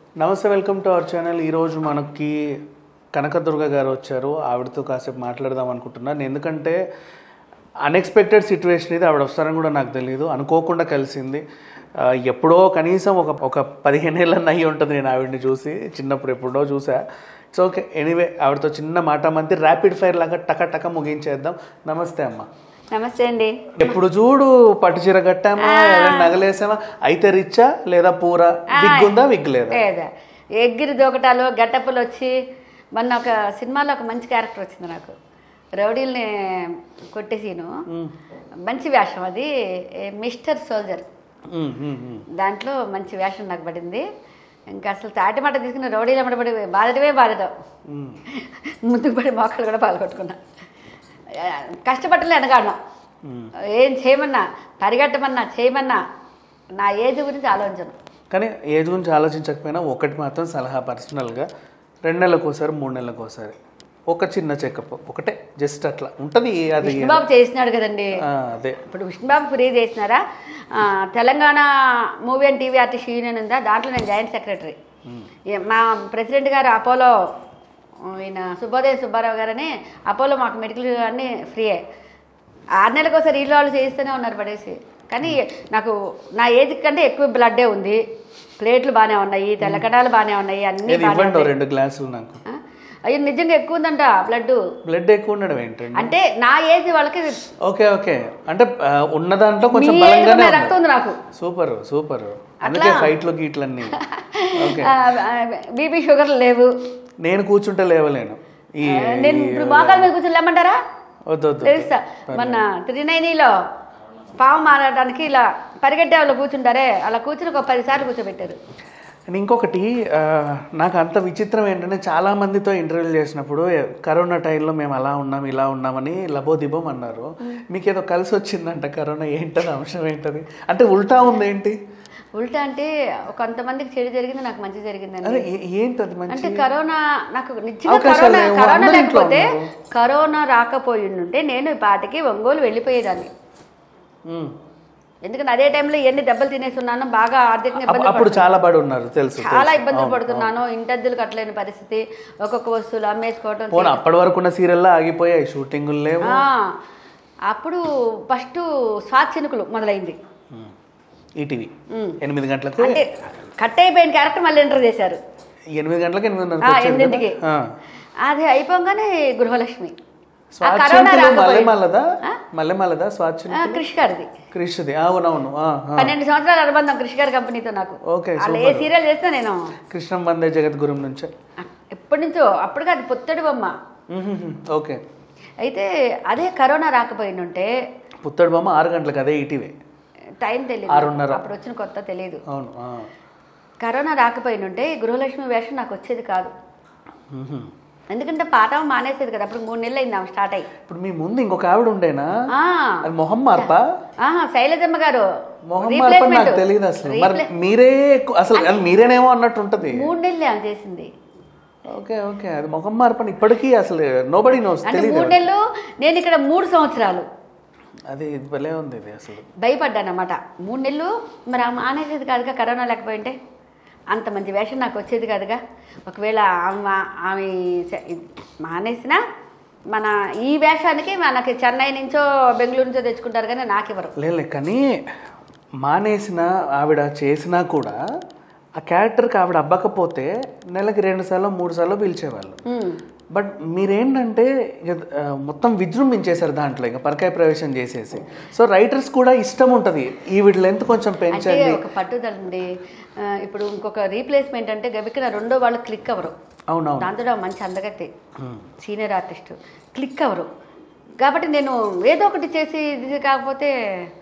నమస్తే welcome to our channel ఈరోజు మనకి కనకదుర్గ గారు వచ్చారు ఆవిడతో కాసేపు మాట్లాడదాం అనుకుంటున్నాను ఎందుకంటే అన్ఎక్స్పెక్టెడ్ సిచ్యువేషన్ ఇది ఆవిడ వస్తారని కూడా నాకు తెలియదు అనుకోకుండా కలిసింది ఆ, ఎప్పుడో కనీసం ఒక ఒక పదిహేను ఏళ్ళన్న అయ్యి ఉంటుంది నేను ఆవిడని చూసి చిన్నప్పుడు ఎప్పుడో చూసా ఇట్స్ ఓకే ఎనీవే ఆవిడతో చిన్న మాట మంది ర్యాపిడ్ ఫైర్ లాగా టక టక ముగించేద్దాం నమస్తే అమ్మ నమస్తే అండి ఎప్పుడు చూడు పట్టు చీర కట్టామా ఏదైనా నగలేసామా అయితే రిచ్చా లేదా పూర విగ్ ఉందా విగ్ లేదా లేదా ఎగ్గిరి దూకటాలు గట్టప్పులు వచ్చి మొన్న ఒక సినిమాలో ఒక మంచి క్యారెక్టర్ వచ్చింది నాకు రౌడీల్ని కొట్టేసీను మంచి వేషం అది ఏ, మిస్టర్ సోల్జర్ ఉమ్, ఉమ్, ఉమ్. దాంట్లో మంచి వేషం నాకు పడింది ఇంకా అసలు తాటి మాట తీసుకుని రౌడీలు అమ్మడబడి బాధటమే బాధటం ఉమ్. ముందుకు పడి మోకాలు కూడా పాల్గొట్టుకున్నా ఆ, కష్టపట్టలే వెనకాడడం ఏం చేయమన్నా పరిగెట్టమన్నా చేయమన్నా నా ఏజ్ గురించి ఆలోచించను కానీ ఏజ్ గురించి ఆలోచించకపోయినా ఒకటి మాత్రం సలహా పర్సనల్గా రెండు నెలలకు ఒకసారి మూడు నెలలకు ఒకసారి ఒక చిన్న చెకప్ ఒకటే జస్ట్ అట్లా ఉంటుంది అది విష్ణుబాబు చేసినాడు కదండి ఆ, అదే ఇప్పుడు విష్ణుబాబు ఫ్రీ చేసినారా ఆ, Telangana movie and TV artist union ఉందా దాంట్లో నేను జాయింట్ సెక్రటరీ ఏ- మా ప్రెసిడెంట్ గారు అపోలో ఈయన సుబ్బోదయ సుబ్బారావు గారని అపోలో మాకు మెడికల్ అన్నీ ఫ్రీయే ఆరు నెలలకు ఒకసారి ఇల్లు వాళ్ళు చేయిస్తూనే ఉన్నారు పడేసి కానీ నాకు నా ఏజ్ కంటే ఎక్కువ బ్లడ్డే ఉంది ప్లేట్లు బాగానే ఉన్నాయి తెల్లకడాలు బాగానే ఉన్నాయి అన్నీ ఏది బాగానే ఇవ్వండి ఓ ఉన్నాయి రెండు గ్లాసులు నాకు ఆ? అయ్యో నిజంగా ఎక్కువ ఉందంట బ్లడ్ బ్లడ్ ఎక్కువ ఉండడం ఏంటండి అంటే నా ఏజ్ వాళ్ళకి ఓకే ఓకే అంటే ఆ, ఉన్న దాంట్లో కొంచెం మీ ఏజ్ బలంగానే రక్తం ఉంది నాకు సూపర్ సూపర్ అందుకే ఫైట్లు గీట్లన్నీ ఓకే బీపీ షుగర్ లేవు నేను కూర్చుంటే లేవలేను ఈ నేను ఇప్పుడు మోకాల మీద కూర్చొని లేమంటారా వద్దు వద్దు తెలుసా మొన్న త్రినైనీలో పాము మారడానికి ఇలా పరిగెట్టే వాళ్ళు కూర్చుంటారే అలా కూర్చుని ఒక పది సార్లు కూర్చోబెట్టారు అండ్ ఇంకొకటి ఆ, నాకు అంత విచిత్రం ఏంటంటే చాలా మందితో ఇంటర్వ్యూలు చేసినప్పుడు "ఏ, కరోనా టైంలో మేము అలా ఉన్నాం ఇలా ఉన్నామని లబోదిబం అన్నారు మీకు ఏదో కలిసి వచ్చిందంట కరోనా ఏంటది అంశం ఏంటది అంటే ఉల్టా ఉంది ఏంటి ఉల్టా అంటే కొంతమందికి చెడు జరిగింది నాకు మంచి జరిగిందండి అదే ఏ- ఏంటది మంచి అంటే కరోనా నాకు నిజంగా అవకాశాలు కరోనా లేవు. కరోనా అందరూ ఇంట్లో లేకపోతే ఉన్నారు. కరోనా రాకపోయి ఉంటే నేను ఈ పాటికి ఒంగోలు వెళ్ళిపోయేదాన్ని ఉమ్. ఎందుకంటే అదే టైంలో ఎన్ని దెబ్బలు తినేస్తున్నానో బాగా ఆర్థికంగా అప్- ఇబ్బంది అప్పుడు చాలా పడి ఉన్నారు తెలుసు చాలా ఇబ్బందులు పడుతున్నాను ఇంటద్దులు కట్టలేని పరిస్థితి ఒక్కొక్క వస్తువులు అమ్మేసుకోవటం పోనీ అప్పటి వరకు ఉన్న సీరియల్లో ఆగిపోయాయి షూటింగులు లేవు ఆ, అప్పుడు ఫస్ట్ స్వాత్ చినుకులు మొదలైంది ఉమ్. ఈటీవీ ఉమ్. ఎనిమిది గంటలకు అంటే కట్ అయిపోయిన క్యారెక్టర్ మళ్ళీ ఎంటర్ చేశారు ఎనిమిది గంటలకు ఎనిమిదిన్నరకు ఆ, వచ్చేది ఎనిమిదింటికి కదా? ఆ. అది అయిపోగానే గృహలక్ష్మి ఆ స్వాచ్ఛ కరోనా రాకపోయి మల్లెమాలదా మల్లెమాలదా స్వాచ్ఛ ఆ, క్రిష్ గారిది క్రిష్ది అవునవును ఆ, ఆ. పన్నెండు సంవత్సరాల అనుబంధం క్రిష్ గారి కంపెనీతో నాకు ఓకే వాళ్ళు ఏ సీరియల్ చేస్తే నేను కృష్ణం వందే జగద్గురు నుంచి ఎప్పటి నుంచో అప్పటికి అది పొత్తడి బొమ్మ మ్మ్హ్మ్. ఓకే అయితే అదే కరోనా రాకపోయినుంటే పుత్తడి బొమ్మ ఆరు గంటలకు అదే ఈటీవీ టైం తెలియదు ఆరున్నర. అప్పుడు వచ్చిన కొత్త తెలియదు అవును ఆ. కరోనా రాకపోయినుంటే ఈ గృహలక్ష్మి వేషం నాకు వచ్చేది కాదు మ్మ్హ్మ్. ఎందుకంటే పాఠం మానేసేది కదా అప్పుడు మూడు నెలలు అయింది ఆమె స్టార్ట్ అయ్యి ఇప్పుడు మీ ముందు ఇంకొక ఆవిడ ఉండేనా ఆ, అది మొహం మార్పా ఆహా శైలజమ్మ గారు మొహం మార్పా నాకు Replacement. తెలియదు అసలు మరి మీరే ఎక్కువ- అసలు అది మీరేనేమో అన్నట్టు ఉంటది మూడు నెలలు ఆమె చేసింది ఓకే ఓకే అది ముఖం మార్పని ఇప్పటికీ అసలు నోబడి నోస్ అంటే తెలియదు మూడు నెలలు నేను ఇక్కడ మూడు సంవత్సరాలు అది ఇది భలే ఉంది ఇది అసలు భయపడ్డాను అనమాట మూడు నెలలు మరి ఆమె మానేసేది కాదుగా కరోనా లేకపోయింటే అంత మంచి వేషం నాకు వచ్చేది కాదుగా ఒకవేళ ఆమె ఆమె స- మానేసినా మన ఈ వేషానికి మనకి చెన్నై నుంచో బెంగళూరు నుంచో తెచ్చుకుంటారు కానీ నాకు ఇవ్వరు లేదు కానీ మానేసిన ఆవిడ చేసినా కూడా ఆ క్యారెక్టర్కి ఆవిడ అవ్వకపోతే నెలకి రెండు సార్లు మూడు సార్లు పిలిచేవాళ్ళు ఉమ్. బట్ మీరేంటంటే ఇక, ఆ, మొత్తం విజృంభించేశారు దాంట్లో ఇంకా పరకాయ ప్రవేశం చేసేసి సో రైటర్స్ కూడా ఇష్టం ఉంటుంది ఈ వీటి లెంత్ కొంచెం అంటే పెంచండి ఒక పట్టుదల ఉంది ఆ, ఇప్పుడు ఇంకొక రీప్లేస్మెంట్ అంటే గబికిన రెండో వాళ్ళు క్లిక్ అవ్వరు అవునవును దాంతో ఆమె మంచి అందగత్తే సీనియర్ ఆర్టిస్ట్ క్లిక్ అవ్వరు కాబట్టి నేను ఏదో ఒకటి చేసి ఇది కాకపోతే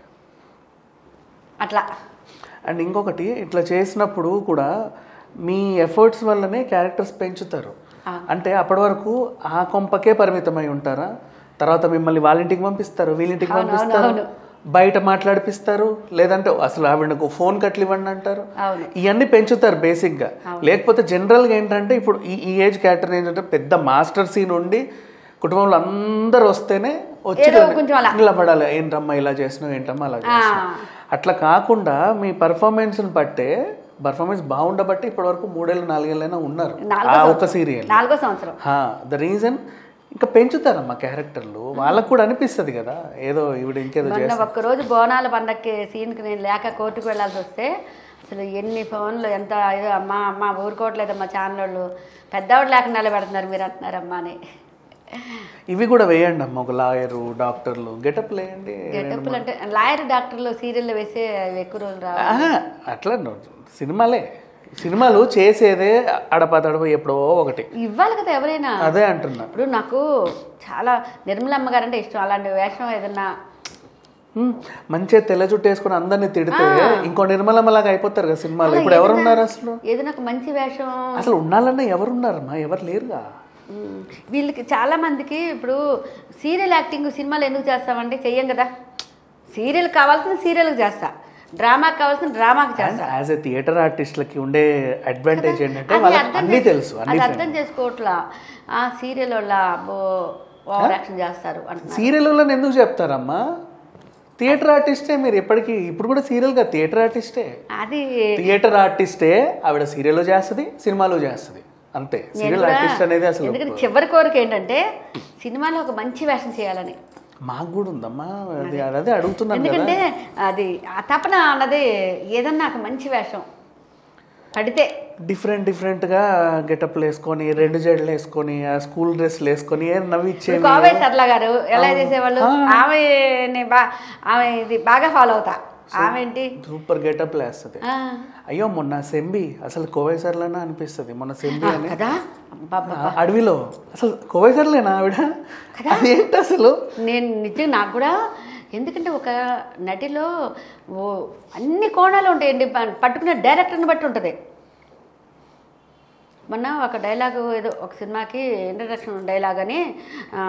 అట్లా అండ్ ఇంకొకటి ఇట్లా చేసినప్పుడు కూడా మీ ఎఫర్ట్స్ వల్లనే క్యారెక్టర్స్ పెంచుతారు ఆ. అంటే అప్పటి వరకు ఆ కొంపకే పరిమితమై ఉంటారా తర్వాత మిమ్మల్ని వాళ్ళ ఇంటికి పంపిస్తారు వీళ్ళింటికి అవును, అవును, పంపిస్తారు అవును. బయట మాట్లాడిపిస్తారు లేదంటే అసలు ఆవిడకు ఫోన్ కట్లు ఇవ్వండి అంటారు అవును ఇవన్నీ పెంచుతారు బేసిక్గా లేకపోతే జనరల్గా ఏంటంటే ఇప్పుడు ఈ ఈ ఏజ్ క్యారెక్టర్ ఏంటంటే పెద్ద మాస్టర్ సీన్ ఉండి కుటుంబంలో అందరు వస్తేనే వచ్చి ఏదో కొంచెం అలా. నిలబడాలి ఏంటమ్మా ఇలా చేసినావు ఏంటమ్మా అలా చేసినావు అట్లా కాకుండా మీ పర్ఫార్మెన్స్ని బట్టే పర్ఫార్మెన్స్ బాగుండబట్టి ఇప్పటివరకు మూడేళ్ళు నాలుగేళ్ళైనా ఉన్నారు నాలుగో ఆ సంవత్సరం. ఒక సీరియల్ నాలుగో సంవత్సరం ద రీజన్ ఇంకా పెంచుతారమ్మా క్యారెక్టర్లు వాళ్ళకు కూడా అనిపిస్తుంది కదా ఏదో ఈవిడ ఇంకేదో మొన్న చేస్తారు ఒక్కరోజు బోనాల పండక్కి సీన్కి నేను లేక కోర్టుకు వెళ్ళాల్సి వస్తే అసలు ఎన్ని ఫోన్లు ఎంత ఏదో అమ్మా అమ్మ ఊరుకోవట్లేదమ్మా ఛానల్ వాళ్ళు పెద్దవాడు లేకుండా నిలబెడుతున్నారు మీరు అంటున్నారమ్మా అని ఇవి కూడా వేయండి అమ్మ ఒక లాయరు డాక్టర్లు గెటప్ లేయండి గెటప్పులు అంటే లాయర్ డాక్టర్లు సీరియల్లో వేసే అవి ఎక్కువ రోజులు రావు ఆహా, అట్లా నో- సినిమాలే సినిమాలు చేసేదే అడప తడప ఎప్పుడో ఒకటి ఇవ్వాలి కదా ఎవరైనా అదే అంటున్నా ఇప్పుడు నాకు చాలా నిర్మలమ్మ గారు అంటే ఇష్టం అలాంటి వేషం ఏదన్నా హ్మ్, మంచిగా తెల్ల జుట్టు వేసుకుని అందరిని తిడితే ఇంకో నిర్మలమ్మలాగా అయిపోతారు కదా సినిమాలో ఇప్పుడు ఎవరున్నారు అసలు ఏదైనా ఒక మంచి వేషం అసలు ఉండాలన్నా ఎవరున్నారమ్మా ఎవరు లేరుగా ఉమ్, వీళ్ళకి చాలా మందికి ఇప్పుడు సీరియల్ యాక్టింగ్ సినిమాలు ఎందుకు చేస్తామంటే చెయ్యం కదా సీరియల్ కావాల్సిన సీరియల్కి చేస్తా డ్రామాకి కావాల్సిన డ్రామాకి చేస్తా యాజ్ ఎ థియేటర్ ఆర్టిస్ట్లకి ఉండే అడ్వాంటేజ్ ఏంటంటే అది వాళ్ళకి అర్థం అన్నీ చేసు- తెలుసు అన్ని అది అర్థం చేసుకోవట్లా ఆ సీరియల్ వల్ల ఓవర్ యాక్షన్ చేస్తారు అంటున్నారు సీరియల్ ఎందుకు చెప్తారమ్మా థియేటర్ ఆర్టిస్టే మీరు ఎప్పటికీ ఇప్పుడు కూడా సీరియల్గా థియేటర్ ఆర్టిస్టే అది థియేటర్ ఆర్టిస్టే ఆవిడ సీరియల్ చేస్తుంది సినిమాలో చేస్తుంది అంతే నేను సీరియల్ కూడా- ఆర్టిస్ట్ అనేది అసలు ఎందుకంటే చివరి కోరిక ఏంటంటే సినిమాలో ఒక మంచి వేషం చేయాలని మాకు కూడా ఉందమ్మా అది అదే అడుగుతున్నాను కదా ఎందుకంటే అది ఆ తపన అన్నది ఏదన్నా ఒక మంచి వేషం పడితే డిఫరెంట్ డిఫరెంట్గా గెటప్లు వేసుకొని రెండు జడలు వేసుకొని ఆ స్కూల్ డ్రెస్లు వేసుకొని ఏ నవ్విచ్చే కోవే సర్లా గారు ఎలా చేసేవాళ్ళు ఆమె బా ఆమె ఇది బాగా ఫాలో అవుతా ఆమె ఏంటి సూపర్ గెటప్లు వేస్తుంది ఆ, అయ్యో మొన్న సెంబి అసలు కోవేసర్లేనా అనిపిస్తుంది మొన్న సెంబి అని కదా అబ్బబ్బా. ఆ అడవిలో అసలు కోవేసర్లేనా ఆవిడ అదేంటి అసలు నేను నిజంగా నాకు కూడా ఎందుకంటే ఒక నటిలో ఓ అన్ని కోణాలు ఉంటాయండి ప- పట్టుకునే డైరెక్టర్ని బట్టి ఉంటుంది మొన్న ఒక డైలాగు ఏదో ఒక సినిమాకి ఇంట్రడక్షన్ డైలాగ్ అని ఆ,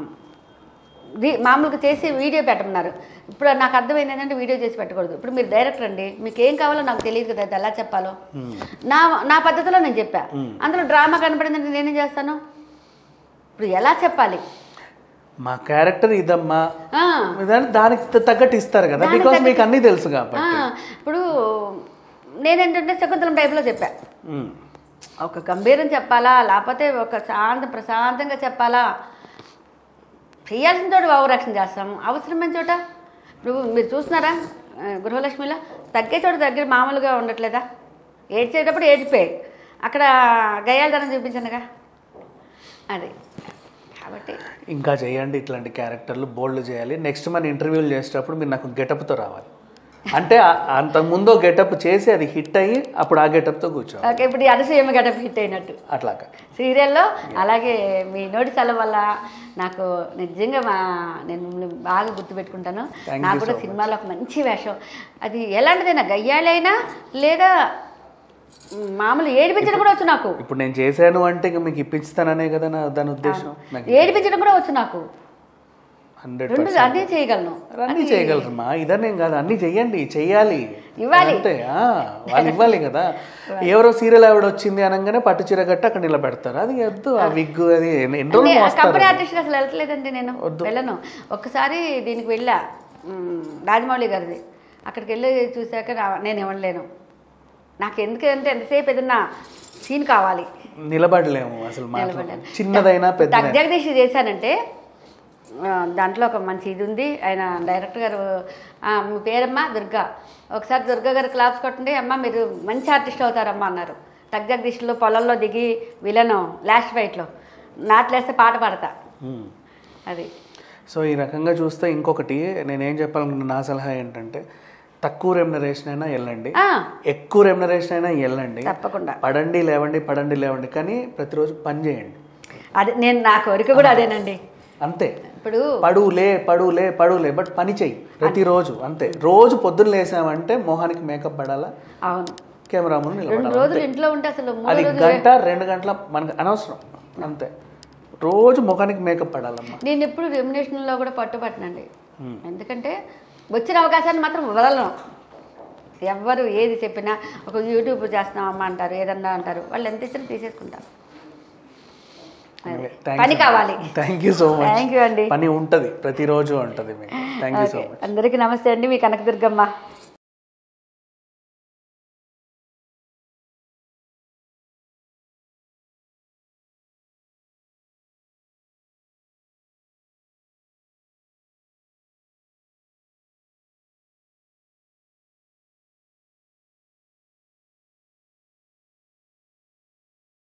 ది- మామూలుగా చేసి వీడియో పెట్టమన్నారు ఇప్పుడు నాకు అర్థమైంది ఏంటంటే వీడియో చేసి పెట్టకూడదు ఇప్పుడు మీరు డైరెక్టర్ అండి మీకు ఏం కావాలో నాకు తెలియదు కదా అది ఎలా చెప్పాలో నా నా పద్ధతిలో నేను చెప్పా అందులో డ్రామా కనపడిందంటే నేనేం చేస్తాను ఇప్పుడు ఎలా చెప్పాలి మా క్యారెక్టర్ ఇదమ్మా ఆ, దాని- దానికి త- తగ్గట్టు ఇస్తారు కదా దానికి బికాస్ మీకు అన్నీ తెలుసు కాబట్టి ఆ, ఇప్పుడు నేనేంటంటే శకుంతలం టైప్లో చెప్పా ఉమ్. ఒక గంభీరం చెప్పాలా లేకపోతే ఒక శాంత ప్రశాంతంగా చెప్పాలా చేయాల్సిన చోట భావరక్షణ చేస్తాం అవసరమైన చోట ఇప్పుడు మీరు చూస్తున్నారా ఆ, గృహలక్ష్మిలో తగ్గే చోట దగ్గర మామూలుగా ఉండట్లేదా ఏడ్చేటప్పుడు ఏడిపోయి అక్కడ గయాలధనం చూపించానుగా అది కాబట్టి ఇంకా చేయండి ఇట్లాంటి క్యారెక్టర్లు బోల్డ్ చేయాలి నెక్స్ట్ మన ఇంటర్వ్యూలు చేసేటప్పుడు మీరు నాకు గెటప్తో రావాలి అంటే ఆ- అంతకుముందు గెటప్ చేసి అది హిట్ అయ్యి అప్పుడు ఆ గెటప్తో కూర్చోవాలి ఓకే ఇప్పుడు ఈ అనసూయమ్మ గడప హిట్ అయినట్టు అట్లాగా సీరియల్లో అలాగే మీ నోటి సెలవు వల్ల నాకు నిజంగా మా నేను మిమ్మల్ని బాగా గుర్తుపెట్టుకుంటాను Thank నాకు you కూడా so సినిమాలో ఒక మంచి వేషం అది ఎలాంటిదైనా గయ్యాలైనా లేదా మ్, మామూలు ఏడిపించడం కూడా వచ్చు నాకు ఇప్పుడు నేను చేశాను అంటే ఇక మీకు ఇప్పిస్తాననే కదా నా దాని ఉద్దేశం నాకు ఏడిపించడం కూడా వచ్చు నాకు హండ్రెడ్ రెండు అన్నీ చేయగలను అన్నీ చేయగలరమ్మా ఇదనేం కాదు అన్నీ చెయ్యండి చెయ్యాలి ఇవ్వాలి. అంతే ఆ, వాళ్ళు ఇవ్వాలి కదా ఎవరో సీరియల్ ఆవిడ వచ్చింది అనగానే పట్టు చీర కట్టి అక్కడ నిలబెడతారు అది వద్దు ఆ విగ్ అది ఎన్ని ఎన్ని రోజులు మోస్తారు కంపెనీ ఆర్టిస్ట్ అసలు వెళ్ళట్లేదండి నేను వెళ్ళను ఒక్కసారి దీనికి వెళ్ళా మ్, రాజమౌళి గారిది అక్కడికి వెళ్ళి చూశాక నా- నేను ఇవ్వలేను నాకు ఎందుకంటే ఎంతసేపు ఏదన్నా సీన్ కావాలి నిలబడలేము అసలు మాత్రం నిలబడలేను. చిన్నదైనా పెద్ద తగ్గ జగదీష్ చేశానంటే ఆ, దాంట్లో ఒక మంచి ఇది ఉంది ఆయన డైరెక్టర్ గారు ఆ, మీ పేరమ్మా దుర్గా ఒకసారి దుర్గా గారు క్లాప్స్ కొట్టండి అమ్మ మీరు మంచి ఆర్టిస్ట్ అవుతారమ్మా అన్నారు తగ్గ జగదీష్లో పొలంలో దిగి విలను లాస్ట్ ఫైట్లో నాట్లేస్తే పాట పాడతా ఉమ్. అది సో ఈ రకంగా చూస్తే ఇంకొకటి నేనేం చెప్పాలనుకున్న నా సలహా ఏంటంటే తక్కువ రెమ్యునరేషన్ అయినా వెళ్ళండి ఆ, ఎక్కువ రెమ్యునరేషన్ అయినా వెళ్ళండి తప్పకుండా పడండి లేవండి పడండి లేవండి కానీ ప్రతిరోజు పని చేయండి అది నేను నా కోరిక కూడా అదేనండి అంతే ఇప్పుడు పడులే పడులే పడులే బట్ పని చెయ్యి ప్రతిరోజు అంతే రోజు పొద్దున్న లేసామంటే మొహానికి మేకప్ పడాలా అవును కెమెరా ముందు రెండు నిలబడాలి రోజులు ఇంట్లో ఉంటే అసలు మూడో అది రోజు గంట రెండు గంటల మనకు అనవసరం అంతే రోజు ముఖానికి మేకప్ పడాలమ్మా నేను ఎప్పుడు రెమ్యునేషన్లో కూడా పట్టుపట్టనండి ఎందుకంటే వచ్చిన అవకాశాన్ని మాత్రం వదలను ఎవ్వరు ఏది చెప్పినా ఒక యూట్యూబ్ చేస్తున్నామమ్మా అంటారు ఏదన్నా అంటారు వాళ్ళు ఎంత ఇచ్చినా తీసేసుకుంటారు పని కావాలి thank you so much thank you అండి పని ఉంటుంది ప్రతిరోజు ఉంటుంది మీకు థ్యాంక్ యూ సో మచ్ అందరికీ నమస్తే అండి మీ కనకదుర్గమ్మ